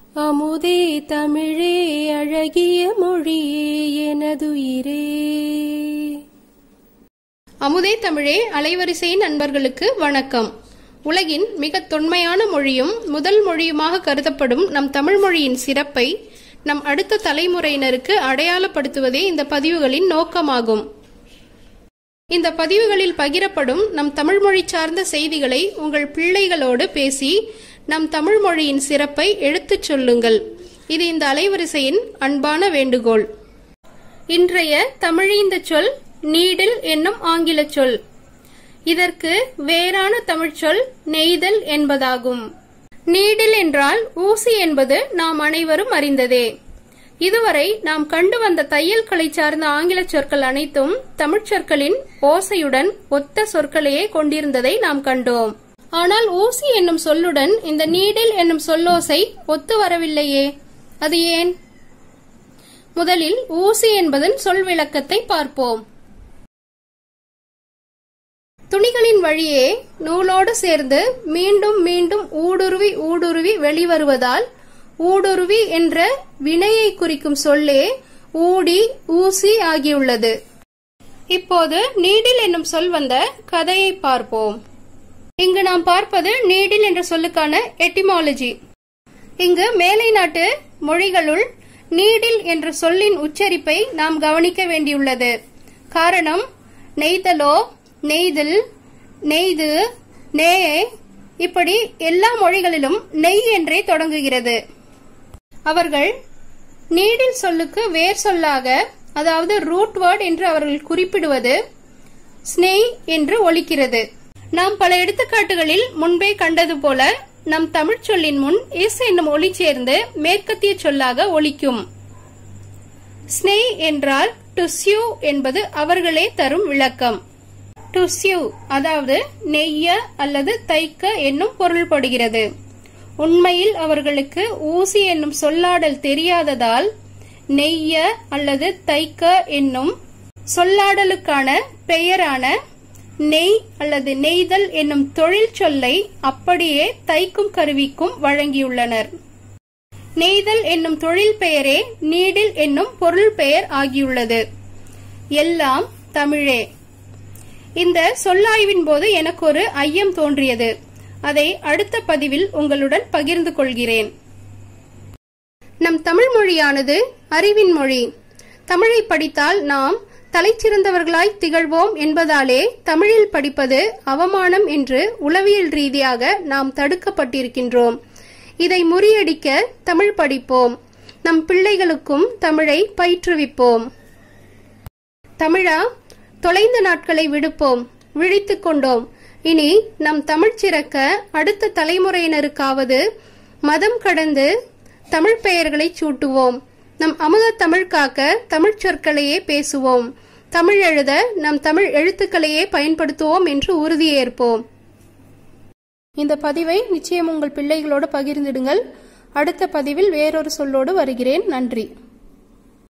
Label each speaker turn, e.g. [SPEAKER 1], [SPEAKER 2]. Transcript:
[SPEAKER 1] அமுதே தமிழே அழகிய மொழியே எனதுயிரே
[SPEAKER 2] அமுதே தமிழே அலைவரிசையின் நண்பர்களுக்கு வணக்கம் உலகின் மிக தொன்மையான மொழியும் முதல் மொழியுமாக கருதப்படும் நம் தமிழ் மொழியின் சிறப்பை நம் அடுத்த தலைமுறையினருக்கு அடையாளப்படுத்துவதே இந்த பதிவுகளின் நோக்கமாகும் இந்த பதிவுகளில் பகிரப்படும் நம் தமிழ் மொழி சார்ந்த செய்திகளை உங்கள் பிள்ளைகளோடு பேசி நம் தமிழ் மொழியின் சிறப்பை எடுத்துச் சொல்லுங்கள் இது இந்த அலைவரிசையின் அன்பான வேண்டுகோள் இன்றைய தமிழீந்த சொல் நீடில் என்னும் ஆங்கில சொல் இதற்கு வேறான தமிழ்ச்சொல் நெய்தல் என்பதாகும் நீடில் என்றால் ஊசி என்பது நாம் அனைவரும் அறிந்ததே இதுவரை நாம் கண்டு வந்த தையல் கலை சார்ந்த ஆங்கில சொற்கள் அனைத்தும் தமிழ்ச் சொற்களின் ஓசையுடன் ஒத்த சொற்களையே கொண்டிருந்ததை நாம் கண்டோம் ஆனால் ஊசி என்னும் சொல்லுடன் இந்த நீடில் என்னும் சொல்லோசை ஒத்து வரவில்லையே அது ஏன் முதலில் ஊசி என்பதன் சொல் விளக்கத்தை பார்ப்போம் துணிகளின் வழியே நூலோடு சேர்ந்து மீண்டும் மீண்டும் ஊடுருவி ஊடுருவி வெளிவருவதால் ஊடுருவி என்ற வினையை குறிக்கும் சொல்லே ஊடி ஊசி ஆகியுள்ளது இப்போது நீடில் என்னும் சொல் வந்த கதையை பார்ப்போம் இங்கு நாம் பார்ப்பது நீடில் என்ற சொல்லுக்கான எட்டிமாலஜி இங்கு மேலை நாட்டு மொழிகளுள் நீடில் என்ற சொல்லின் உச்சரிப்பை நாம் கவனிக்க வேண்டியுள்ளது காரணம் நெய்தலோ நெய்தில் நெய்து நே இப்படி எல்லா மொழிகளிலும் நெய் என்றே தொடங்குகிறது அவர்கள் நீடில் சொல்லுக்கு வேர் சொல்லாக அதாவது ரூட் வேர்ட் என்று அவர்கள் குறிப்பிடுவது ஸ்னெய் என்று ஒலிக்கிறது நாம் பல எடுத்துக்காட்டுகளில் முன்பே கண்டது போல நம் தமிழ்ச் சொல்லின் முன் இஸ் என்னும் ஒலி சேர்ந்து மேற்கத்திய சொல்லாக ஒலிக்கும் ஸ்னெய் என்றால் டு சியூ என்பது அவர்களே தரும் விளக்கம் டு சியூ அதாவது நெய்ய அல்லது தைக்க என்னும் பொருள்படுகிறது உண்மையில் அவர்களுக்கு ஊசி என்னும் சொல்லாடல் தெரியாததால் நெய்ய அல்லது தைக்க என்னும் சொல்லாடலுக்கான பெயரான நெய் அல்லது நெய்தல் என்னும் தொழில் சொல்லை அப்படியே தைக்கும் கருவிக்கும் வழங்கியுள்ளனர் நெய்தல் என்னும் தொழில் பெயரே நீடில் என்னும் பொருள் பெயர் ஆகியுள்ளது எல்லாம் தமிழே இந்த சொல்லாய்வின் போது எனக்கு ஒரு ஐயம் தோன்றியது அதை அடுத்த பதிவில் உங்களுடன் பகிர்ந்து கொள்கிறேன் நம் தமிழ் மொழியானது அறிவின் மொழி தமிழை படித்தால் நாம் தலைச்சிறந்தவர்களாய் திகழ்வோம் என்பதாலே தமிழில் படிப்பது அவமானம் என்று உளவியல் ரீதியாக நாம் தடுக்கப்பட்டிருக்கின்றோம் இதை முறியடிக்க தமிழ் படிப்போம் நம் பிள்ளைகளுக்கும் தமிழை பயிற்றுவிப்போம் தமிழா தொலைந்த நாட்களை விடுப்போம் விழித்துக் கொண்டோம் இனி நம் தமிழ் சிறக்க அடுத்த தலைமுறையினருக்காவது மதம் கடந்து தமிழ் பெயர்களை சூட்டுவோம் நம் அமுத தமிழ் காக்க தமிழ் சொற்களையே பேசுவோம் தமிழ் எழுத நம் தமிழ் எழுத்துக்களையே பயன்படுத்துவோம் என்று உறுதியேற்போம் இந்த பதிவை நிச்சயம் உங்கள் பிள்ளைகளோடு பகிர்ந்திடுங்கள் அடுத்த பதிவில் வேறொரு சொல்லோடு வருகிறேன் நன்றி